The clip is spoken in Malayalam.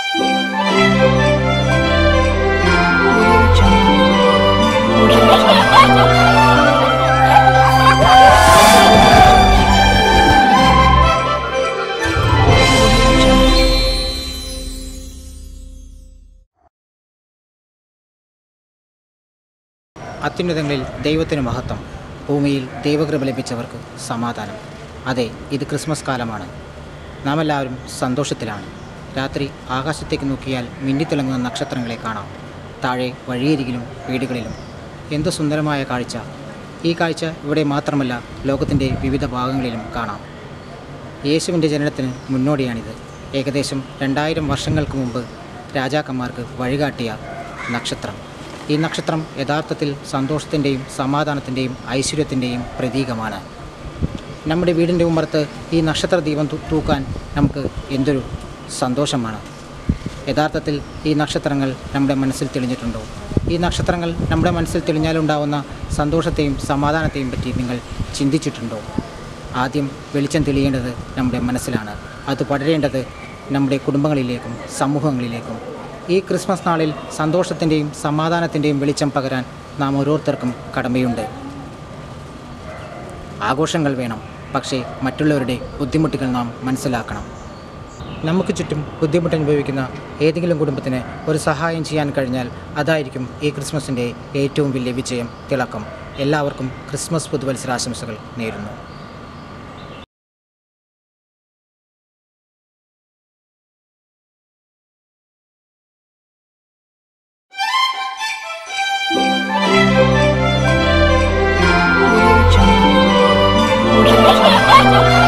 അത്യുന്നതങ്ങളിൽ ദൈവത്തിന് മഹത്വം ഭൂമിയിൽ ദൈവകൃപ ലഭിച്ചവർക്ക് സമാധാനം അതെ ഇത് ക്രിസ്മസ് കാലമാണ് നാം എല്ലാവരും സന്തോഷത്തിലാണ് രാത്രി ആകാശത്തേക്ക് നോക്കിയാൽ മിന്നിത്തിളങ്ങുന്ന നക്ഷത്രങ്ങളെ കാണാം താഴെ വഴിയരികിലും വീടുകളിലും എന്ത് സുന്ദരമായ കാഴ്ച ഈ കാഴ്ച ഇവിടെ മാത്രമല്ല ലോകത്തിൻ്റെ വിവിധ ഭാഗങ്ങളിലും കാണാം യേശുവിൻ്റെ ജനനത്തിന് മുന്നോടിയാണിത് ഏകദേശം രണ്ടായിരം വർഷങ്ങൾക്ക് മുമ്പ് രാജാക്കന്മാർക്ക് വഴികാട്ടിയ നക്ഷത്രം ഈ നക്ഷത്രം യഥാർത്ഥത്തിൽ സന്തോഷത്തിൻ്റെയും സമാധാനത്തിൻ്റെയും ഐശ്വര്യത്തിൻ്റെയും പ്രതീകമാണ് നമ്മുടെ വീടിൻ്റെ ഉമ്മറത്ത് ഈ നക്ഷത്ര ദീപം തൂ- തൂക്കാൻ നമുക്ക് എന്തൊരു സന്തോഷമാണ് യഥാർത്ഥത്തിൽ ഈ നക്ഷത്രങ്ങൾ നമ്മുടെ മനസ്സിൽ തെളിഞ്ഞിട്ടുണ്ടോ ഈ നക്ഷത്രങ്ങൾ നമ്മുടെ മനസ്സിൽ തെളിഞ്ഞാലുണ്ടാവുന്ന സന്തോഷത്തെയും സമാധാനത്തെയും പറ്റി നിങ്ങൾ ചിന്തിച്ചിട്ടുണ്ടോ ആദ്യം വെളിച്ചം തെളിയേണ്ടത് നമ്മുടെ മനസ്സിലാണ് അത് പടരേണ്ടത് നമ്മുടെ കുടുംബങ്ങളിലേക്കും സമൂഹങ്ങളിലേക്കും ഈ ക്രിസ്മസ് നാളിൽ സന്തോഷത്തിൻ്റെയും സമാധാനത്തിൻ്റെയും വെളിച്ചം പകരാൻ നാം ഓരോരുത്തർക്കും കടമയുണ്ട് ആഘോഷങ്ങൾ വേണം പക്ഷേ മറ്റുള്ളവരുടെ ബുദ്ധിമുട്ടുകൾ നാം മനസ്സിലാക്കണം നമുക്ക് ചുറ്റും ബുദ്ധിമുട്ട് അനുഭവിക്കുന്ന ഏതെങ്കിലും കുടുംബത്തിന് ഒരു സഹായം ചെയ്യാൻ കഴിഞ്ഞാൽ അതായിരിക്കും ഈ ക്രിസ്മസിൻ്റെ ഏറ്റവും വലിയ വിജയം തിളക്കം എല്ലാവർക്കും ക്രിസ്മസ് പുതുവത്സരാശംസകൾ നേരുന്നു Audio Jungle. Audio Jungle.